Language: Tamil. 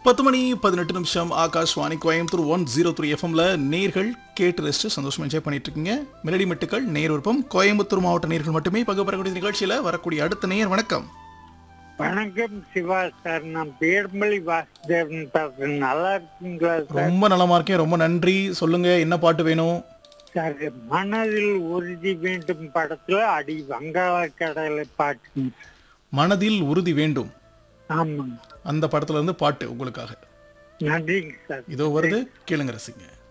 பத்து மணி பதினெட்டு நிமிஷம் Akashvani Coimbatore one zero three எஃப்எம்ல நேர்கள் கேட்டு ரசிச்சு சந்தோஷமா என்ஜாய் பண்ணிட்டு இருக்கீங்க மெலடி மெட்டுக்கள் நேர் விருப்பம் கோயம்புத்தூர் மாவட்ட நேர்கள் மட்டுமே பங்கு பெறக்கூடிய நிகழ்ச்சியில வரக்கூடிய அடுத்த நேர் வணக்கம் வணக்கம் சிவா சார் நான் பேர்மொழி வாசுதேவன் பேசுறேன் நல்லா இருக்கீங்களா சார் ரொம்ப நலமா இருக்கேன் ரொம்ப நன்றி சொல்லுங்க என்ன பாட்டு வேணும் சார் மனதில் உறுதி வேண்டும் படத்துல அடி வங்காள கடலை பாட்டு மனதில் உறுதி வேண்டும் ஆமாங்க அந்த படத்துல இருந்து பாட்டு உங்களுக்காக நன்றிங்க சார் இதோ வருது கேளுங்க ரசிங்க